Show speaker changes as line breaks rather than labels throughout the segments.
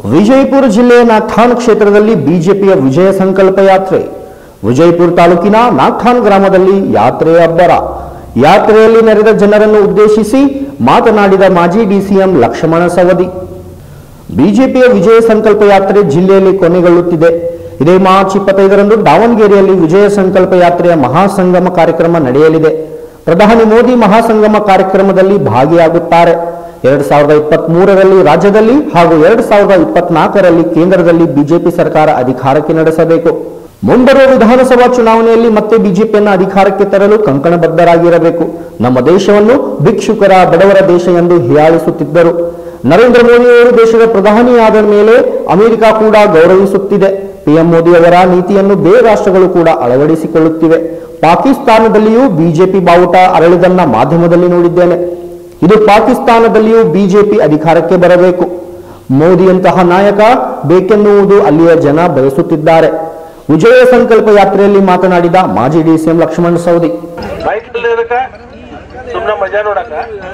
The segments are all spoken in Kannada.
ವಿಜಯಪುರ ಜಿಲ್ಲೆಯ ನಾಥಾನ್ ಕ್ಷೇತ್ರದಲ್ಲಿ ಬಿಜೆಪಿಯ ವಿಜಯ ಸಂಕಲ್ಪ ಯಾತ್ರೆ ವಿಜಯಪುರ ತಾಲೂಕಿನ ನಾಥಾನ್ ಗ್ರಾಮದಲ್ಲಿ ಯಾತ್ರೆ ಅಬ್ಬರ ಯಾತ್ರೆಯಲ್ಲಿ ನೆರೆದ ಜನರನ್ನು ಉದ್ದೇಶಿಸಿ ಮಾತನಾಡಿದ ಮಾಜಿ ಡಿಸಿಎಂ ಲಕ್ಷ್ಮಣ ಸವದಿ ಬಿಜೆಪಿಯ ವಿಜಯ ಸಂಕಲ್ಪ ಯಾತ್ರೆ ಜಿಲ್ಲೆಯಲ್ಲಿ ಕೊನೆಗೊಳ್ಳುತ್ತಿದೆ ಇದೇ ಮಾರ್ಚ್ ಇಪ್ಪತ್ತೈದರಂದು ದಾವಣಗೆರೆಯಲ್ಲಿ ವಿಜಯ ಸಂಕಲ್ಪ ಯಾತ್ರೆಯ ಮಹಾಸಂಗಮ ಕಾರ್ಯಕ್ರಮ ನಡೆಯಲಿದೆ ಪ್ರಧಾನಿ ಮೋದಿ ಮಹಾಸಂಗಮ ಕಾರ್ಯಕ್ರಮದಲ್ಲಿ ಭಾಗಿಯಾಗುತ್ತಾರೆ ಎರಡ್ ಸಾವಿರದ ಇಪ್ಪತ್ತ್ ಮೂರರಲ್ಲಿ ರಾಜ್ಯದಲ್ಲಿ ಹಾಗೂ ಎರಡ್ ಸಾವಿರದ ಇಪ್ಪತ್ನಾಲ್ಕರಲ್ಲಿ ಕೇಂದ್ರದಲ್ಲಿ ಬಿಜೆಪಿ ಸರ್ಕಾರ ಅಧಿಕಾರಕ್ಕೆ ನಡೆಸಬೇಕು ಮುಂಬರುವ ವಿಧಾನಸಭಾ ಚುನಾವಣೆಯಲ್ಲಿ ಮತ್ತೆ ಬಿಜೆಪಿಯನ್ನು ಅಧಿಕಾರಕ್ಕೆ ತರಲು ಕಂಕಣಬದ್ಧರಾಗಿರಬೇಕು ನಮ್ಮ ದೇಶವನ್ನು ಭಿಕ್ಷುಕರ ಬಡವರ ದೇಶ ಎಂದು ಹೀಯಾಳಿಸುತ್ತಿದ್ದರು ನರೇಂದ್ರ ಮೋದಿ ಅವರು ದೇಶದ ಪ್ರಧಾನಿಯಾದ ಮೇಲೆ ಅಮೆರಿಕ ಕೂಡ ಗೌರವಿಸುತ್ತಿದೆ ಪಿಎಂ ಮೋದಿ ಅವರ ನೀತಿಯನ್ನು ಬೇರೆ ರಾಷ್ಟ್ರಗಳು ಕೂಡ ಅಳವಡಿಸಿಕೊಳ್ಳುತ್ತಿವೆ ಪಾಕಿಸ್ತಾನದಲ್ಲಿಯೂ ಬಿಜೆಪಿ ಬಾವುಟ ಅರಳಿದನ್ನ ಮಾಧ್ಯಮದಲ್ಲಿ ನೋಡಿದ್ದೇನೆ ಇದು ಪಾಕಿಸ್ತಾನದಲ್ಲಿಯೂ ಬಿಜೆಪಿ ಅಧಿಕಾರಕ್ಕೆ ಬರಬೇಕು ಮೋದಿಯಂತಹ ನಾಯಕ ಬೇಕೆನ್ನುವುದು ಅಲ್ಲಿಯ ಜನ ಬಯಸುತ್ತಿದ್ದಾರೆ ವಿಜಯ ಸಂಕಲ್ಪ ಯಾತ್ರೆಯಲ್ಲಿ ಮಾತನಾಡಿದ ಮಾಜಿ ಡಿಸಿಎಂ ಲಕ್ಷ್ಮಣ ಸವದಿ
ಬೈಕ್ ಇದಕ್ಕ ಸುಮ್ಮನೆ ಮಜಾ ನೋಡಕ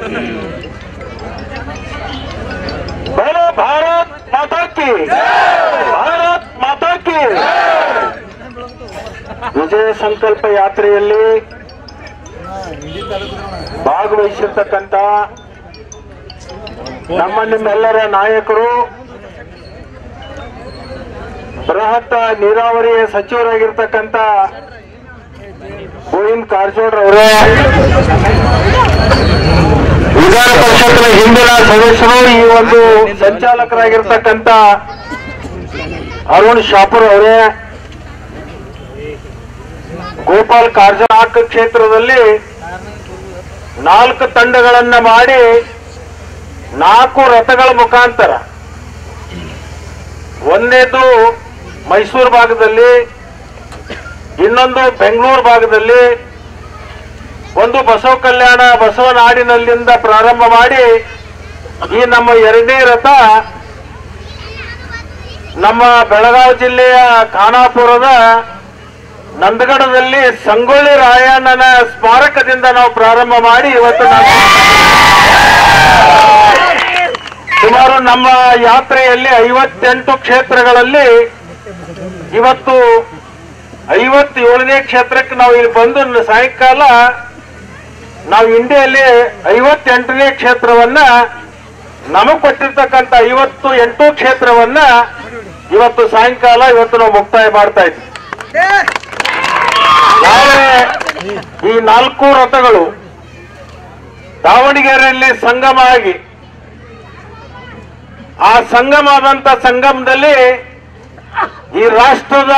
बोलो भारत माता की ಭಾರತ್ ಮಾತಾ ಕಿ ವಿಜಯ ಸಂಕಲ್ಪ ಯಾತ್ರೆಯಲ್ಲಿ ಭಾಗವಹಿಸಿರ್ತಕ್ಕಂಥ ನಮ್ಮ ನಿಮ್ಮೆಲ್ಲರ ನಾಯಕರು ಬೃಹತ್ ನೀರಾವರಿ ಸಚಿವರಾಗಿರ್ತಕ್ಕಂಥ ಗೋವಿಂದ್ ಕಾರಜೋಳ್ ಅವರೇ ವಿಧಾನ ಪರಿಷತ್ನ ಹಿಂದಿನ ಸದಸ್ಯರು ಈ ಒಂದು ಸಂಚಾಲಕರಾಗಿರ್ತಕ್ಕಂಥ ಅರುಣ್ ಶಾಪುರ್ ಅವರೇ ಗೋಪಾಲ್ ಕಾರ್ಜನಾಕ್ ಕ್ಷೇತ್ರದಲ್ಲಿ ನಾಲ್ಕು ತಂಡಗಳನ್ನ ಮಾಡಿ ನಾಲ್ಕು ರಥಗಳ ಮುಖಾಂತರ ಒಂದನೇದು ಮೈಸೂರು ಭಾಗದಲ್ಲಿ ಇನ್ನೊಂದು ಬೆಂಗಳೂರು ಭಾಗದಲ್ಲಿ ಒಂದು ಬಸವ ಕಲ್ಯಾಣ ಬಸವನಾಡಿನಲ್ಲಿಂದ ಪ್ರಾರಂಭ ಮಾಡಿ ಈ ನಮ್ಮ ಎರಡನೇ ರಥ ನಮ್ಮ ಬೆಳಗಾವಿ ಜಿಲ್ಲೆಯ ಖಾನಾಪುರದ ನಂದಗಡದಲ್ಲಿ ಸಂಗೊಳ್ಳಿ ರಾಯಣ್ಣನ ಸ್ಮಾರಕದಿಂದ ನಾವು ಪ್ರಾರಂಭ ಮಾಡಿ ಇವತ್ತು ನಾವು ಸುಮಾರು ನಮ್ಮ ಯಾತ್ರೆಯಲ್ಲಿ ಐವತ್ತೆಂಟು ಕ್ಷೇತ್ರಗಳಲ್ಲಿ ಇವತ್ತು ಐವತ್ತೇಳನೇ ಕ್ಷೇತ್ರಕ್ಕೆ ನಾವು ಇಲ್ಲಿ ಬಂದು ಸಾಯಂಕಾಲ ನಾವು ಇಂಡಿಯಲ್ಲಿ ಐವತ್ತೆಂಟನೇ ಕ್ಷೇತ್ರವನ್ನ ನಮಗ್ ಕೊಟ್ಟಿರ್ತಕ್ಕಂಥ ಐವತ್ತು ಎಂಟು ಕ್ಷೇತ್ರವನ್ನ ಇವತ್ತು ಸಾಯಂಕಾಲ ಇವತ್ತು ನಾವು ಮುಕ್ತಾಯ ಮಾಡ್ತಾ ಇದ್ವಿ ನಾಳೆ ಈ ನಾಲ್ಕು ರಥಗಳು ದಾವಣಗೆರೆಯಲ್ಲಿ ಸಂಗಮ ಆಗಿ ಆ ಸಂಗಮ ಆದಂತ ಸಂಗಮದಲ್ಲಿ ಈ ರಾಷ್ಟ್ರದ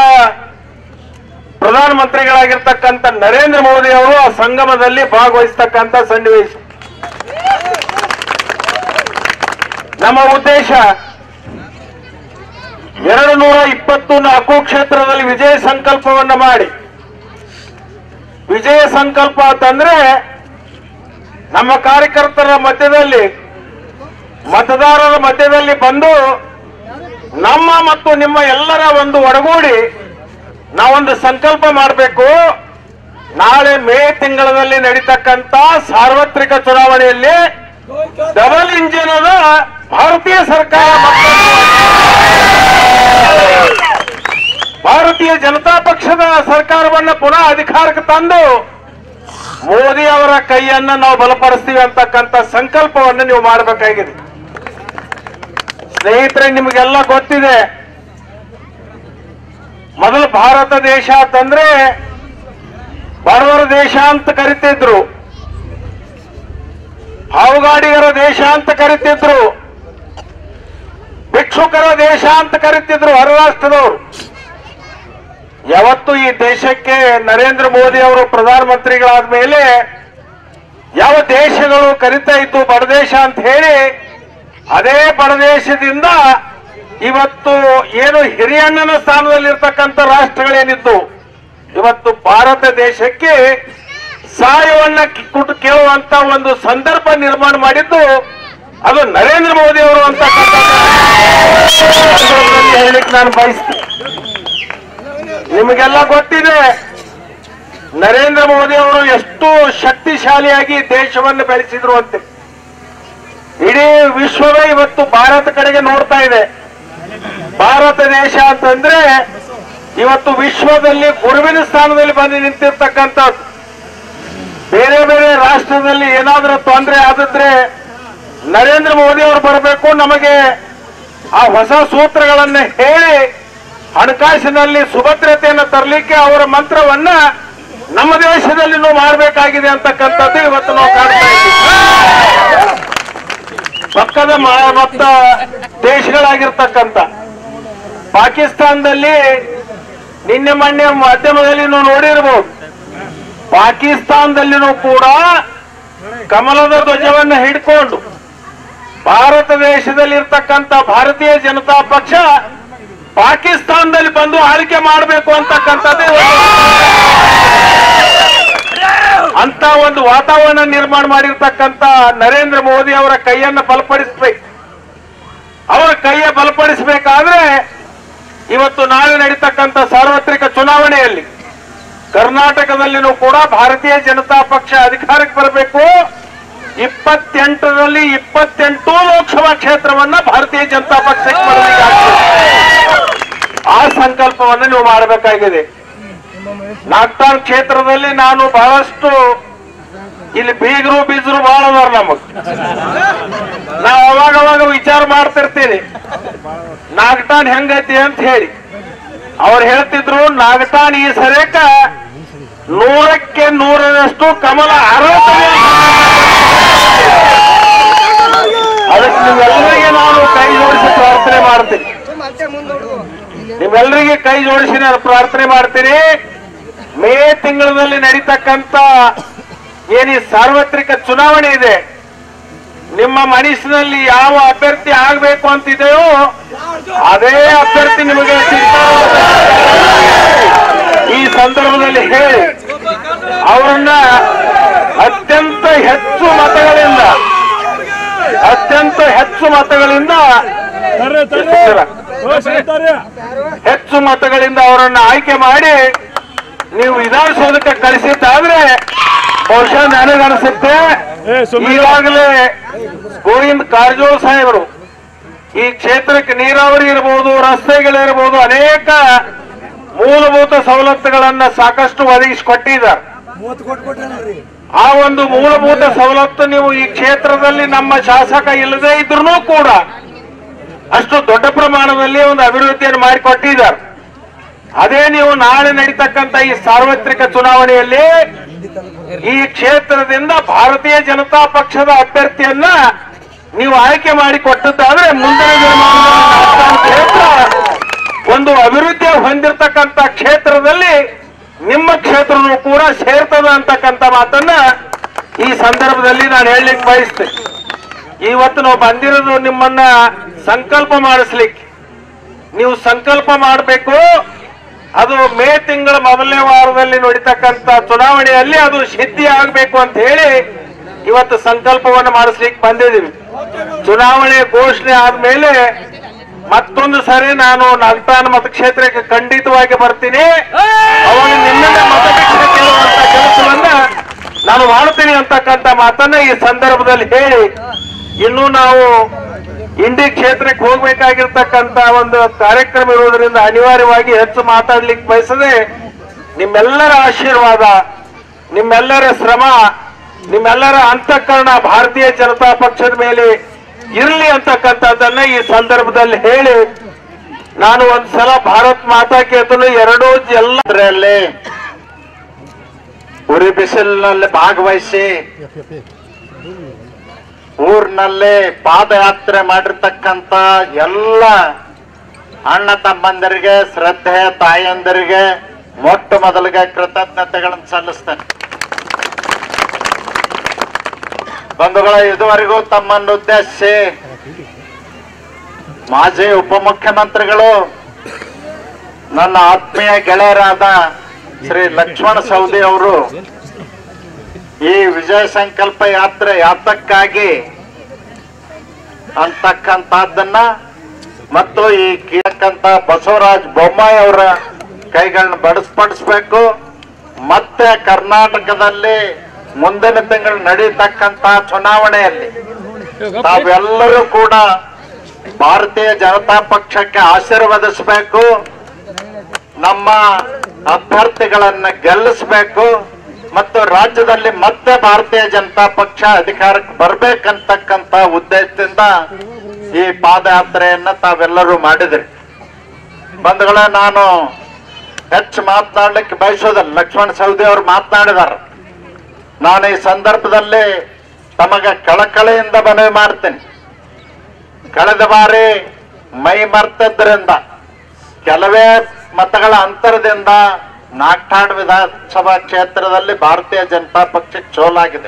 ಪ್ರಧಾನಮಂತ್ರಿಗಳಾಗಿರ್ತಕ್ಕಂಥ ನರೇಂದ್ರ ಮೋದಿ ಅವರು ಆ ಸಂಗಮದಲ್ಲಿ ಭಾಗವಹಿಸ್ತಕ್ಕಂಥ ಸನ್ನಿವೇಶ ನಮ್ಮ ಉದ್ದೇಶ ಎರಡು ನೂರ ಇಪ್ಪತ್ತು ನಾಲ್ಕು ಕ್ಷೇತ್ರದಲ್ಲಿ ವಿಜಯ ಸಂಕಲ್ಪವನ್ನ ಮಾಡಿ ವಿಜಯ ಸಂಕಲ್ಪ ಅಂತಂದ್ರೆ ನಮ್ಮ ಕಾರ್ಯಕರ್ತರ ಮಧ್ಯದಲ್ಲಿ ಮತದಾರರ ಮಧ್ಯದಲ್ಲಿ ಬಂದು ನಮ್ಮ ಮತ್ತು ನಿಮ್ಮ ಎಲ್ಲರ ಒಂದು ಒಡಗೂಡಿ ನಾವೊಂದು ಸಂಕಲ್ಪ ಮಾಡಬೇಕು ನಾಳೆ ಮೇ ತಿಂಗಳಲ್ಲಿ ನಡೀತಕ್ಕಂತ ಸಾರ್ವತ್ರಿಕ ಚುನಾವಣೆಯಲ್ಲಿ ಡಬಲ್ ಇಂಜಿನ್ ಅದ ಭಾರತೀಯ ಸರ್ಕಾರ ಮತ್ತು ಭಾರತೀಯ ಜನತಾ ಪಕ್ಷದ ಸರ್ಕಾರವನ್ನ ಪುನಃ ಅಧಿಕಾರಕ್ಕೆ ತಂದು ಮೋದಿ ಅವರ ಕೈಯನ್ನ ನಾವು ಬಲಪಡಿಸ್ತೀವಿ ಅಂತಕ್ಕಂಥ ಸಂಕಲ್ಪವನ್ನು ನೀವು ಮಾಡಬೇಕಾಗಿದೆ ಸ್ನೇಹಿತರೆ ನಿಮಗೆಲ್ಲ ಗೊತ್ತಿದೆ ಮೊದಲು ಭಾರತ ದೇಶ ಅಂತಂದ್ರೆ ಬಡವರ ದೇಶ ಅಂತ ಕರಿತಿದ್ರು ಹಾವುಗಾಡಿಗರ ದೇಶ ಅಂತ ಕರಿತಿದ್ರು ಭಿಕ್ಷುಕರ ದೇಶ ಅಂತ ಕರಿತಿದ್ರು ಹೊರ ರಾಷ್ಟ್ರದವರು ಯಾವತ್ತು ಈ ದೇಶಕ್ಕೆ ನರೇಂದ್ರ ಮೋದಿ ಅವರು ಪ್ರಧಾನಮಂತ್ರಿಗಳಾದ ಮೇಲೆ ಯಾವ ದೇಶಗಳು ಕರಿತಾ ಇದ್ದು ಬಡದೇಶ ಅಂತ ಹೇಳಿ ಅದೇ ಬಡದೇಶದಿಂದ ಇವತ್ತು ಏನು ಹಿರಿಯಣ್ಣನ ಸ್ಥಾನದಲ್ಲಿರ್ತಕ್ಕಂಥ ರಾಷ್ಟ್ರಗಳೇನಿದ್ದು ಇವತ್ತು ಭಾರತ ದೇಶಕ್ಕೆ ಸಹಾಯವನ್ನ ಕಿ- ಕುಟ್- ಕೇಳುವಂತ ಒಂದು ಸಂದರ್ಭ ನಿರ್ಮಾಣ ಮಾಡಿದ್ದು ಅದು ನರೇಂದ್ರ ಮೋದಿ ಅವರು ಅಂತ ಹೇಳಲಿಕ್ಕೆ ನಾನು ಬಯಸ್ತೀನಿ ನಿಮಗೆಲ್ಲ ಗೊತ್ತಿದೆ ನರೇಂದ್ರ ಮೋದಿ ಅವರು ಎಷ್ಟು ಶಕ್ತಿಶಾಲಿಯಾಗಿ ದೇಶವನ್ನು ಬೆಳೆಸಿದ್ರು ಅಂತ ಇಡೀ ವಿಶ್ವವೇ ಇವತ್ತು ಭಾರತ ಕಡೆಗೆ ನೋಡ್ತಾ ಇದೆ ಭಾರತ ದೇಶ ಅಂತಂದ್ರೆ ಇವತ್ತು ವಿಶ್ವದಲ್ಲಿ ಗುರುವಿನ ಸ್ಥಾನದಲ್ಲಿ ಬಂದು ನಿಂತಿರ್ತಕ್ಕಂಥದ್ದು ಬೇರೆ ಬೇರೆ ರಾಷ್ಟ್ರದಲ್ಲಿ ಏನಾದರೂ ತೊಂದರೆ ಆದಿದ್ರೆ ನರೇಂದ್ರ ಮೋದಿ ಅವರು ಬರಬೇಕು ನಮಗೆ ಆ ಹೊಸ ಸೂತ್ರಗಳನ್ನ ಹೇಳಿ ಹಣಕಾಸಿನಲ್ಲಿ ಸುಭದ್ರತೆಯನ್ನು ತರಲಿಕ್ಕೆ ಅವರ ಮಂತ್ರವನ್ನ ನಮ್ಮ ದೇಶದಲ್ಲಿ ನಾವು ಮಾಡಬೇಕಾಗಿದೆ ಅಂತಕ್ಕಂಥದ್ದು ಇವತ್ತು ನಾವು ಕಾಣ್ತಾ ಇದ್ದೀವಿ ಪಕ್ಕದ ಮ- ಮತ್ತ ದೇಶಗಳಾಗಿರ್ತಕ್ಕಂಥ ಪಾಕಿಸ್ತಾನದಲ್ಲಿ ನಿನ್ನೆ ಮೊನ್ನೆ ಮಾಧ್ಯಮದಲ್ಲಿ ನೀವು ನೋಡಿರ್ಬೋದು ಪಾಕಿಸ್ತಾನದಲ್ಲಿನೂ ಕೂಡ ಕಮಲದ ಧ್ವಜವನ್ನು ಹಿಡ್ಕೊಂಡು ಭಾರತ ದೇಶದಲ್ಲಿ ಇರ್ತಕ್ಕಂಥ ಭಾರತೀಯ ಜನತಾ ಪಕ್ಷ ಪಾಕಿಸ್ತಾನದಲ್ಲಿ ಬಂದು ಆಳ್ಕೆ ಮಾಡಬೇಕು ಅಂತಕ್ಕಂಥದ್ದು ಅಂತ ಒಂದು ವಾತಾವರಣ ನಿರ್ಮಾಣ ಮಾಡಿರ್ತಕ್ಕಂಥ ನರೇಂದ್ರ ಮೋದಿ ಅವರ ಕೈಯನ್ನು ಬಲಪಡಿಸಬೇಕು ಅವರ ಕೈಯ ಬಲಪಡಿಸಬೇಕಾದ್ರೆ ಇವತ್ತು ನಾಳೆ ನಡೀತಕ್ಕಂಥ ಸಾರ್ವತ್ರಿಕ ಚುನಾವಣೆಯಲ್ಲಿ ಕರ್ನಾಟಕದಲ್ಲಿನೂ ಕೂಡ ಭಾರತೀಯ ಜನತಾ ಪಕ್ಷ ಅಧಿಕಾರಕ್ಕೆ ಬರಬೇಕು ಇಪ್ಪತ್ತೆಂಟರಲ್ಲಿ ಇಪ್ಪತ್ತೆಂಟು ಲೋಕಸಭಾ ಕ್ಷೇತ್ರವನ್ನ ಭಾರತೀಯ ಜನತಾ ಪಕ್ಷಕ್ಕೆ ಬರಬೇಕಾಗ್ತದೆ ಆ ಸಂಕಲ್ಪವನ್ನು ನೀವು ಮಾಡಬೇಕಾಗಿದೆ ನಾಗ್ತಾನ್ ಕ್ಷೇತ್ರದಲ್ಲಿ ನಾನು ಬಹಳಷ್ಟು ಇಲ್ಲಿ ಬೀಗರು ಬೀಜರು ಬಹಳ ಅದಾರ ನಮಗ್ ನಾವು ಅವಾಗ ಅವಾಗ ವಿಚಾರ ಮಾಡ್ತಿರ್ತೀರಿ ನಾಗಟಾನ್ ಹೆಂಗೈತಿ ಅಂತ ಹೇಳಿ ಅವ್ರು ಹೇಳ್ತಿದ್ರು ನಾಗಟಾನ್ ಈ ಸರಿಯಕ ನೂರಕ್ಕೆ ನೂರರಷ್ಟು ಕಮಲ ಅರವತ್ತನೇ ಅದಕ್ಕೆ ನಿಮ್ಮೆಲ್ಲರಿಗೆ ನಾನು ಕೈ ಜೋಡಿಸಿ ಪ್ರಾರ್ಥನೆ ಮಾಡ್ತೀನಿ ನಿಮ್ಮೆಲ್ಲರಿಗೆ ಕೈ ಜೋಡಿಸಿ ನಾನು ಪ್ರಾರ್ಥನೆ ಮಾಡ್ತೀನಿ ಮೇ ತಿಂಗಳಲ್ಲಿ ನಡೀತಕ್ಕಂತ ಏನ್ ಈ ಸಾರ್ವತ್ರಿಕ ಚುನಾವಣೆ ಇದೆ ನಿಮ್ಮ ಮನಸ್ಸಿನಲ್ಲಿ ಯಾವ ಅಭ್ಯರ್ಥಿ ಆಗ್ಬೇಕು ಅಂತಿದೆಯೋ ಅದೇ ಅಭ್ಯರ್ಥಿ ನಿಮಗೆ ಸಿಗ್ತಾರೆ ಈ ಸಂದರ್ಭದಲ್ಲಿ ಹೇಳಿ ಅವರನ್ನ ಅತ್ಯಂತ ಹೆಚ್ಚು ಮತಗಳಿಂದ ಅತ್ಯಂತ ಹೆಚ್ಚು ಮತಗಳಿಂದ ಹೆಚ್ಚು ಮತಗಳಿಂದ ಅವರನ್ನ ಆಯ್ಕೆ ಮಾಡಿ ನೀವು ವಿಧಾನಸೌಧಕ್ಕೆ ಕಳಿಸಿದ್ದಾದ್ರೆ ಬಹುಶಃ ನನಗನ್ಸುತ್ತೆ ಈಗಾಗಲೇ ಗೋವಿಂದ್ ಕಾರಜೋಳ ಸಾಹೇಬರು ಈ ಕ್ಷೇತ್ರಕ್ಕೆ ನೀರಾವರಿ ಇರಬಹುದು ರಸ್ತೆಗಳಿರಬಹುದು ಅನೇಕ ಮೂಲಭೂತ ಸವಲತ್ತುಗಳನ್ನ ಸಾಕಷ್ಟು ಒದಗಿಸಿಕೊಟ್ಟಿದ್ದಾರೆ ಆ ಒಂದು ಮೂಲಭೂತ ಸವಲತ್ತು ನೀವು ಈ ಕ್ಷೇತ್ರದಲ್ಲಿ ನಮ್ಮ ಶಾಸಕ ಇಲ್ಲದೆ ಇದ್ರೂ ಕೂಡ ಅಷ್ಟು ದೊಡ್ಡ ಪ್ರಮಾಣದಲ್ಲಿ ಒಂದು ಅಭಿವೃದ್ಧಿಯನ್ನು ಮಾಡಿಕೊಟ್ಟಿದ್ದಾರೆ ಅದೇ ನೀವು ನಾಳೆ ನಡೀತಕ್ಕಂತ ಈ ಸಾರ್ವತ್ರಿಕ ಚುನಾವಣೆಯಲ್ಲಿ ಈ ಕ್ಷೇತ್ರದಿಂದ ಭಾರತೀಯ ಜನತಾ ಪಕ್ಷದ ಅಭ್ಯರ್ಥಿಯನ್ನ ನೀವು ಆಯ್ಕೆ ಮಾಡಿ ಕೊಟ್ಟದ್ದಾದ್ರೆ ಮುಂದಿನ ದಿನಮಾನದಲ್ಲಿ ನಾಗ್ತಾನ್ ಕ್ಷೇತ್ರ ಒಂದು ಅಭಿವೃದ್ಧಿ ಹೊಂದಿರತಕ್ಕಂತ ಕ್ಷೇತ್ರದಲ್ಲಿ ನಿಮ್ಮ ಕ್ಷೇತ್ರನೂ ಕೂಡ ಸೇರ್ತದ ಅಂತಕ್ಕಂಥ ಮಾತನ್ನ ಈ ಸಂದರ್ಭದಲ್ಲಿ ನಾನು ಹೇಳಲಿಕ್ಕೆ ಬಯಸ್ತೇನೆ ಇವತ್ತು ನಾವು ಬಂದಿರೋದು ನಿಮ್ಮನ್ನ ಸಂಕಲ್ಪ ಮಾಡಿಸ್ಲಿಕ್ಕೆ ನೀವು ಸಂಕಲ್ಪ ಮಾಡಬೇಕು ಅದು ಮೇ ತಿಂಗಳ ಮೊದಲನೇ ವಾರದಲ್ಲಿ ನಡೀತಕ್ಕಂಥ ಚುನಾವಣೆಯಲ್ಲಿ ಅದು ಸಿದ್ಧಿ ಆಗಬೇಕು ಅಂತ ಹೇಳಿ ಇವತ್ತು ಸಂಕಲ್ಪವನ್ನು ಮಾಡಿಸ್ಲಿಕ್ಕೆ ಬಂದಿದ್ದೀವಿ ಚುನಾವಣೆ ಘೋಷಣೆ ಆದ್ಮೇಲೆ ಮತ್ತೊಂದು ಸರಿ ನಾನು ನಾಲ್ಕಾನ್ ಮತಕ್ಷೇತ್ರಕ್ಕೆ ಖಂಡಿತವಾಗಿ ಬರ್ತೀನಿ ಅವಾಗ ನಿಮ್ಮನ್ನ ಮತಭಿಕ್ಷೆ ಕೇಳುವಂತ ಕೆಲಸವನ್ನ ನಾನು ಮಾಡ್ತೀನಿ ಅಂತಕ್ಕಂಥ ಮಾತನ್ನ ಈ ಸಂದರ್ಭದಲ್ಲಿ ಹೇಳಿ ಇನ್ನು ನಾವು ಇಂಡಿ ಕ್ಷೇತ್ರಕ್ಕೆ ಹೋಗ್ಬೇಕಾಗಿರ್ತಕ್ಕಂತ ಒಂದು ಕಾರ್ಯಕ್ರಮ ಇರುವುದರಿಂದ ಅನಿವಾರ್ಯವಾಗಿ ಹೆಚ್ಚು ಮಾತಾಡ್ಲಿಕ್ಕೆ ಬಯಸದೆ ನಿಮ್ಮೆಲ್ಲರ ಆಶೀರ್ವಾದ ನಿಮ್ಮೆಲ್ಲರ ಶ್ರಮ ನಿಮ್ಮೆಲ್ಲರ ಅಂತಃಕರಣ ಭಾರತೀಯ ಜನತಾ ಪಕ್ಷದ ಮೇಲೆ ಇರಲಿ ಅಂತಕ್ಕಂಥದ್ದನ್ನ ಈ ಸಂದರ್ಭದಲ್ಲಿ ಹೇಳಿ ನಾನು ಒಂದ್ಸಲ ಭಾರತ್ ಮಾತಾ ಕೇತನು ಎರಡೂ ಎಲ್ಲ
ಅದರಲ್ಲಿ ಉರಿ ಬಿಸಿಲಿನಲ್ಲಿ ಭಾಗವಹಿಸಿ ಊರಿನಲ್ಲಿ ಪಾದಯಾತ್ರೆ ಮಾಡಿರ್ತಕ್ಕಂತ ಎಲ್ಲ ಅಣ್ಣ ತಮ್ಮಂದರಿಗೆ ಶ್ರದ್ಧೆ ತಾಯಂದರಿಗೆ ಮೊಟ್ಟ ಮೊದಲಿಗೆ ಕೃತಜ್ಞತೆಗಳನ್ನು ಸಲ್ಲಿಸ್ತೇನೆ ಬಂಧುಗಳ ಇದುವರೆಗೂ ತಮ್ಮನ್ನು ಉದ್ದೇಶಿಸಿ ಮಾಜಿ ಉಪಮುಖ್ಯಮಂತ್ರಿಗಳು ನನ್ನ ಆತ್ಮೀಯ ಗೆಳೆಯರಾದ ಶ್ರೀ ಲಕ್ಷ್ಮಣ ಸವದಿ ಅವರು ಈ ವಿಜಯ ಸಂಕಲ್ಪ ಯಾತ್ರೆ ಯಾತಕ್ಕಾಗಿ ಅಂತಕ್ಕಂಥದ್ದನ್ನ ಮತ್ತು ಈ ಕೀಳಕ್ಕಂತ ಬಸವರಾಜ್ ಬೊಮ್ಮಾಯಿ ಅವರ ಕೈಗಳನ್ನ ಬಡಿಸ್ಪಡಿಸ್ಬೇಕು ಮತ್ತೆ ಕರ್ನಾಟಕದಲ್ಲಿ ಮುಂದಿನ ತಿಂಗಳು ನಡೀತಕ್ಕಂತ ಚುನಾವಣೆಯಲ್ಲಿ ತಾವೆಲ್ಲರೂ ಕೂಡ ಭಾರತೀಯ ಜನತಾ ಪಕ್ಷಕ್ಕೆ ಆಶೀರ್ವದಿಸಬೇಕು ನಮ್ಮ ಅಭ್ಯರ್ಥಿಗಳನ್ನ ಗೆಲ್ಲಿಸಬೇಕು ಮತ್ತು ರಾಜ್ಯದಲ್ಲಿ ಮತ್ತೆ ಭಾರತೀಯ ಜನತಾ ಪಕ್ಷ ಅಧಿಕಾರಕ್ಕೆ ಬರ್ಬೇಕಂತಕ್ಕಂತ ಉದ್ದೇಶದಿಂದ ಈ ಪಾದಯಾತ್ರೆಯನ್ನ ತಾವೆಲ್ಲರೂ ಮಾಡಿದ್ರಿ ಬಂಧುಗಳ ನಾನು ಹೆಚ್ಚು ಮಾತನಾಡ್ಲಿಕ್ಕೆ ಬಯಸೋದಲ್ಲ ಲಕ್ಷ್ಮಣ ಸವದಿ ಅವರು ಮಾತನಾಡಿದಾರೆ ನಾನು ಈ ಸಂದರ್ಭದಲ್ಲಿ ತಮಗೆ ಕಳಕಳಿಯಿಂದ ಮನವಿ ಮಾಡ್ತೇನೆ ಕಳೆದ ಬಾರಿ ಮೈ ಮರ್ತದ್ರಿಂದ ಕೆಲವೇ ಮತಗಳ ಅಂತರದಿಂದ ನಾಗ್ಠಾಣ್ ವಿಧಾನಸಭಾ ಕ್ಷೇತ್ರದಲ್ಲಿ ಭಾರತೀಯ ಜನತಾ ಪಕ್ಷಕ್ಕೆ ಸೋಲಾಗಿದೆ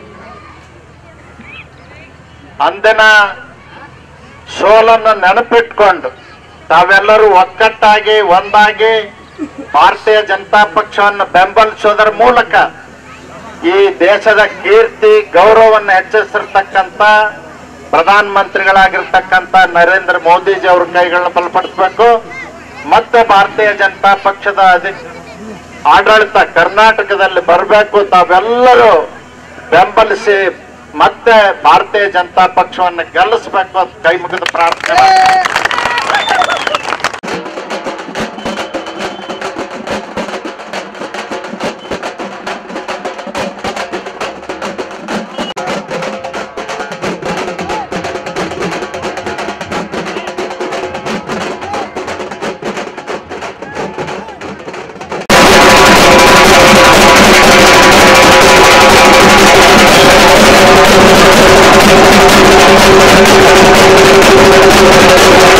ಅಂದಿನ ಸೋಲನ್ನು ನೆನಪಿಟ್ಕೊಂಡು ತಾವೆಲ್ಲರೂ ಒಕ್ಕಟ್ಟಾಗಿ ಒಂದಾಗಿ ಭಾರತೀಯ ಜನತಾ ಪಕ್ಷವನ್ನು ಬೆಂಬಲಿಸೋದರ ಮೂಲಕ ಈ ದೇಶದ ಕೀರ್ತಿ ಗೌರವವನ್ನು ಹೆಚ್ಚಿಸಿರ್ತಕ್ಕಂಥ ಪ್ರಧಾನ ಮಂತ್ರಿಗಳಾಗಿರ್ತಕ್ಕಂಥ ನರೇಂದ್ರ ಮೋದಿಜಿ ಅವ್ರ ಕೈಗಳನ್ನ ಬಲಪಡಿಸಬೇಕು ಮತ್ತೆ ಭಾರತೀಯ ಜನತಾ ಪಕ್ಷದ ಅಧಿ ಆಡಳಿತ ಕರ್ನಾಟಕದಲ್ಲಿ ಬರಬೇಕು ತಾವೆಲ್ಲರೂ ಬೆಂಬಲಿಸಿ ಮತ್ತೆ ಭಾರತೀಯ ಜನತಾ ಪಕ್ಷವನ್ನು ಗೆಲ್ಲಿಸಬೇಕು ಅಂತ ಕೈ ಮುಗಿದು ಪ್ರಾರ್ಥನೆ ಮಾಡ್ತೀನಿ.
¡Vamos!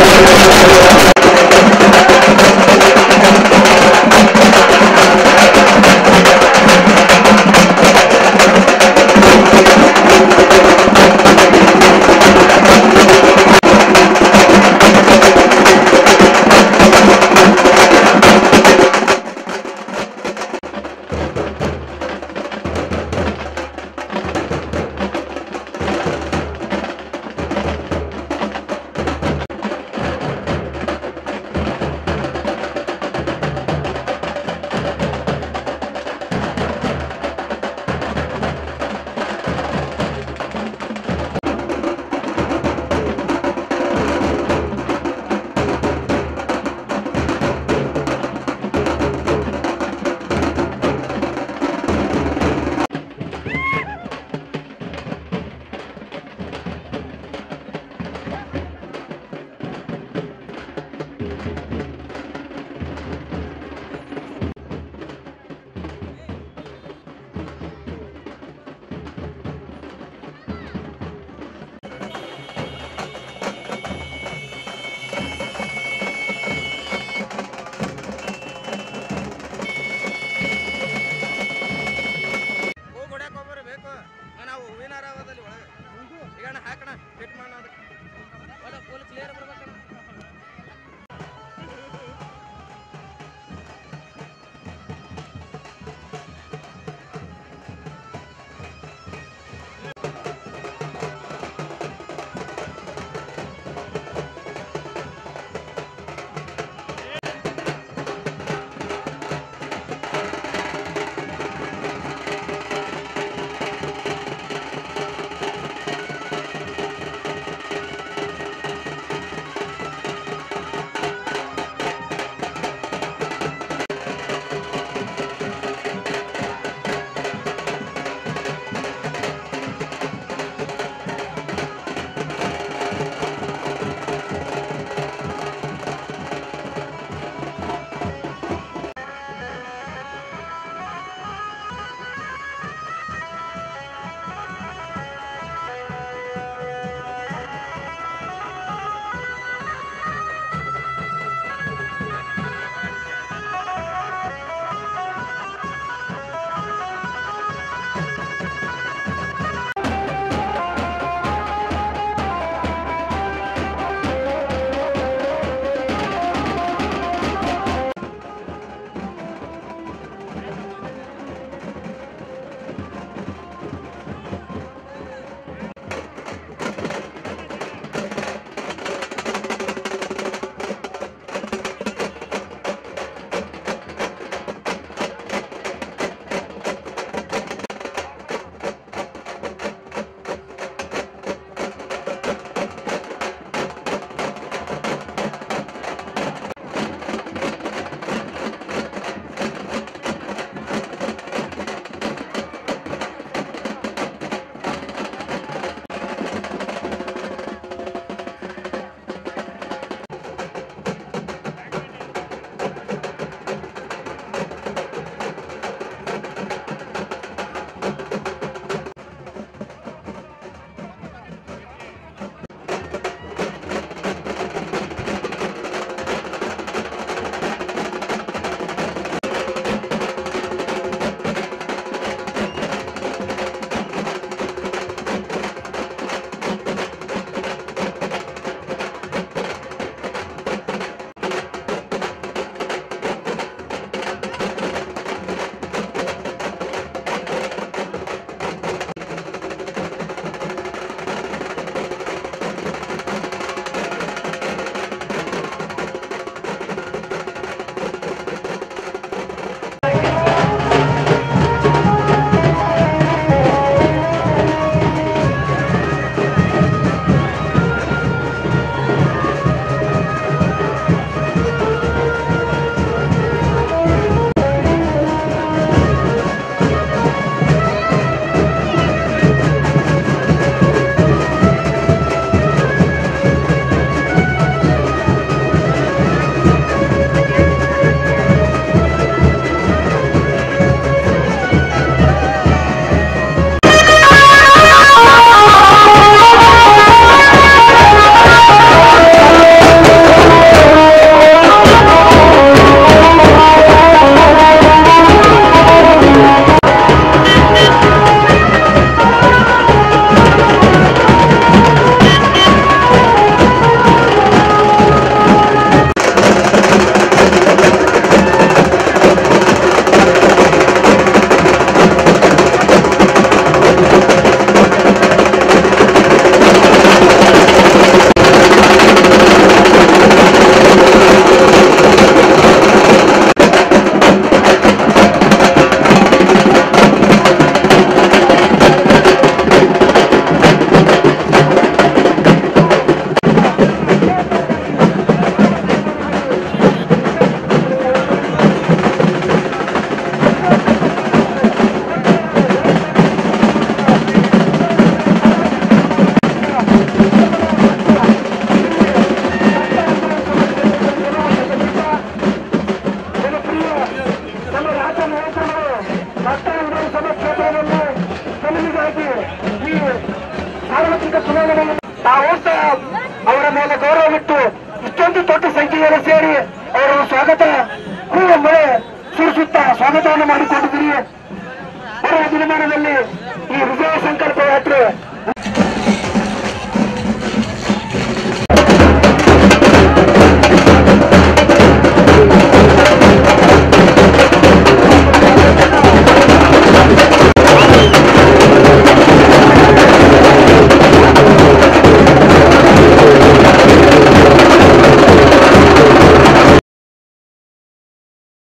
ಕಾಂಗ್ರೆಸ್ ನಾಯಕರು ಮತ್ತೊಂದು ವಿಧಾನಸಭಾ ಕ್ಷೇತ್ರದಲ್ಲಿ ಗೆಲುವಿಗಾಗಿ ಈ ಸಾರ್ವತ್ರಿಕ ಚುನಾವಣೆಯನ್ನು ನಾವು ಸಹ ಅವರ ಮೇಲೆ ಗೌರವವಿಟ್ಟು ಇಷ್ಟೊಂದು ದೊಡ್ಡ ಸಂಖ್ಯೆಯಲ್ಲಿ ಸೇರಿ ಅವರ ಸ್ವಾಗತ ಹೂವ ಮಳೆ ಸುರಿಸುತ್ತಾ ಸ್ವಾಗತವನ್ನು ಮಾಡಿಕೊಂಡಿದ್ದಾರೆ